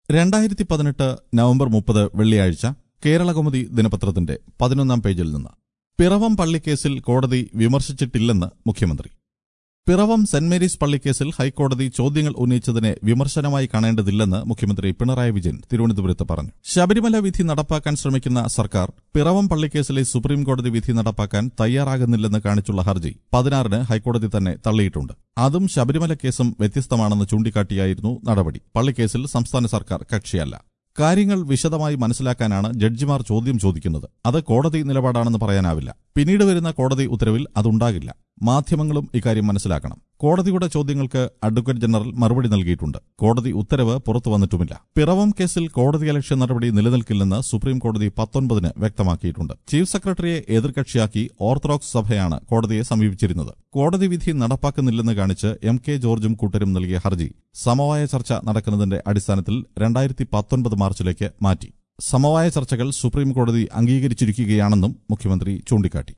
രണ്ടായിരത്തി പതിനെട്ട് നവംബർ മുപ്പത് വെള്ളിയാഴ്ച കേരളകൗമുദി ദിനപത്രത്തിന്റെ പതിനൊന്നാം പേജിൽ നിന്ന് പിറവം പള്ളിക്കേസിൽ കോടതി വിമർശിച്ചിട്ടില്ലെന്ന് മുഖ്യമന്ത്രി പിറവം സെന്റ് മേരീസ് പള്ളിക്കേസിൽ ഹൈക്കോടതി ചോദ്യങ്ങൾ ഉന്നയിച്ചതിനെ വിമർശനമായി കാണേണ്ടതില്ലെന്ന് മുഖ്യമന്ത്രി പിണറായി വിജയൻ തിരുവനന്തപുരത്ത് പറഞ്ഞു ശബരിമല വിധി നടപ്പാക്കാൻ ശ്രമിക്കുന്ന സർക്കാർ പിറവം പള്ളിക്കേസിലെ സുപ്രീം കോടതി വിധി നടപ്പാക്കാൻ തയ്യാറാകുന്നില്ലെന്ന് കാണിച്ചുള്ള ഹർജി പതിനാറിന് ഹൈക്കോടതി തന്നെ തള്ളിയിട്ടുണ്ട് അതും ശബരിമല കേസും വ്യത്യസ്തമാണെന്ന് ചൂണ്ടിക്കാട്ടിയായിരുന്നു നടപടി പള്ളിക്കേസിൽ സംസ്ഥാന സർക്കാർ കക്ഷിയല്ല കാര്യങ്ങൾ വിശദമായി മനസ്സിലാക്കാനാണ് ജഡ്ജിമാർ ചോദ്യം ചോദിക്കുന്നത് അത് കോടതി നിലപാടാണെന്ന് പറയാനാവില്ല പിന്നീട് വരുന്ന കോടതി ഉത്തരവിൽ അതുണ്ടാകില്ല മാധ്യമങ്ങളും ഇക്കാര്യം മനസ്സിലാക്കണം കോടതിയുടെ ചോദ്യങ്ങൾക്ക് അഡ്വക്കേറ്റ് ജനറൽ മറുപടി നൽകിയിട്ടുണ്ട് കോടതി ഉത്തരവ് പുറത്തു വന്നിട്ടുമില്ല പിറവം കേസിൽ കോടതിയലക്ഷ്യ നടപടി നിലനിൽക്കില്ലെന്ന് സുപ്രീം കോടതി പത്തൊൻപതിന് വ്യക്തമാക്കിയിട്ടുണ്ട് ചീഫ് സെക്രട്ടറിയെ എതിർകക്ഷിയാക്കി ഓർത്തഡോക്സ് സഭയാണ് കോടതിയെ സമീപിച്ചിരുന്നത് കോടതി വിധി നടപ്പാക്കുന്നില്ലെന്ന് കാണിച്ച് എം കെ ജോർജും കൂട്ടരും നൽകിയ ഹർജി സമവായ ചർച്ച നടക്കുന്നതിന്റെ അടിസ്ഥാനത്തിൽ രണ്ടായിരത്തി പത്തൊൻപത് മാർച്ചിലേക്ക് മാറ്റി സമവായ ചർച്ചകൾ സുപ്രീം കോടതി അംഗീകരിച്ചിരിക്കുകയാണെന്നും മുഖ്യമന്ത്രി ചൂണ്ടിക്കാട്ടി